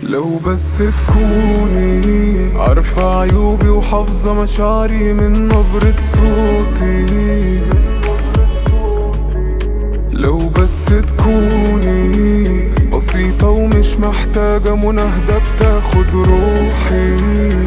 لو بس تكوني عارفة عيوبي وحافظة مشاعري من نبرة صوتي لو بس تكوني بسيطة ومش محتاجة مناهدة بتاخد روحي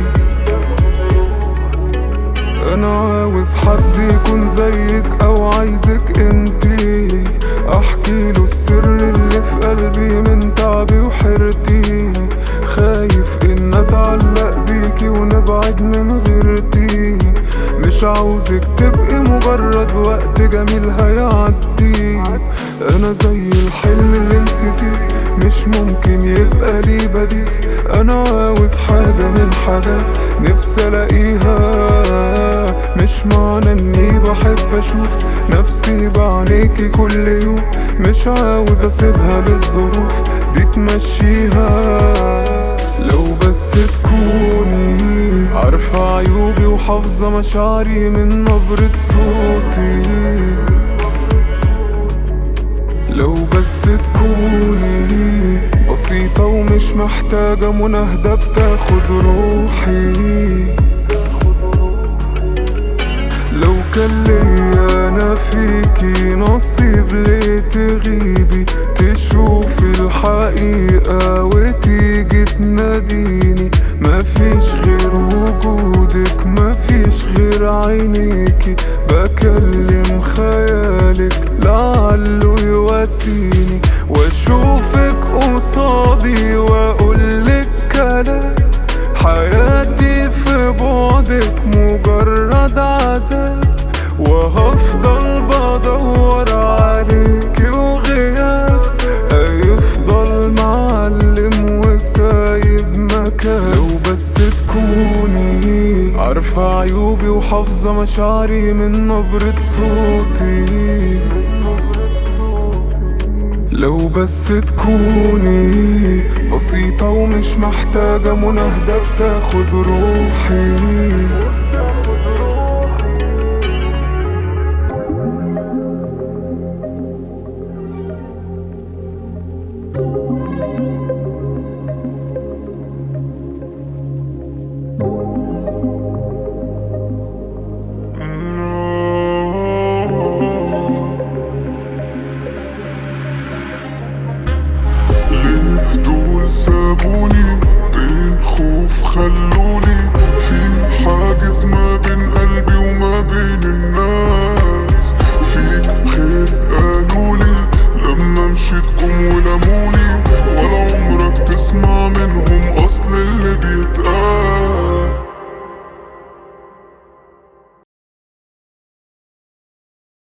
انا عاوز حد يكون زيك او عايزك انتي احكي له السر اللي في قلبي من تعبي وحيرتي خايف ان اتعلق بيكي ونبعد من غيرتي مش عاوزك تبقي مجرد وقت جميل هيعدي انا زي الحلم اللي نسيتيه مش ممكن يبقى لي بديل انا عاوز حاجة من حاجات نفسي الاقيها مش معنى اني بحب اشوف نفسي بعينيكي كل يوم مش عاوز اسيبها للظروف دي تمشيها لو بس تكوني عارفة عيوبي وحافظة مشاعري من نبرة صوتي لو بس تكوني بسيطة ومش محتاجة مناهدة بتاخد روحي لو كان ليا انا فيكي نصيب ليه تغيبي تشوفي الحقيقة وتيجي تناديني مفيش غير وجودك مفيش غير عينيكي بكلم خيالك لعله يواسيني واشوفك قصادي واقولك كلام حياتي في بعدك مجرد عذاب وهفضل بدور عليك وغياب هيفضل معلم وسايب مكان لو بس تكوني عارفة عيوبي وحافظة مشاعري من نبرة صوتي لو بس تكوني بسيطة ومش محتاجة مناهدة بتاخد روحي ليه دول سابوني بين خوف خلوني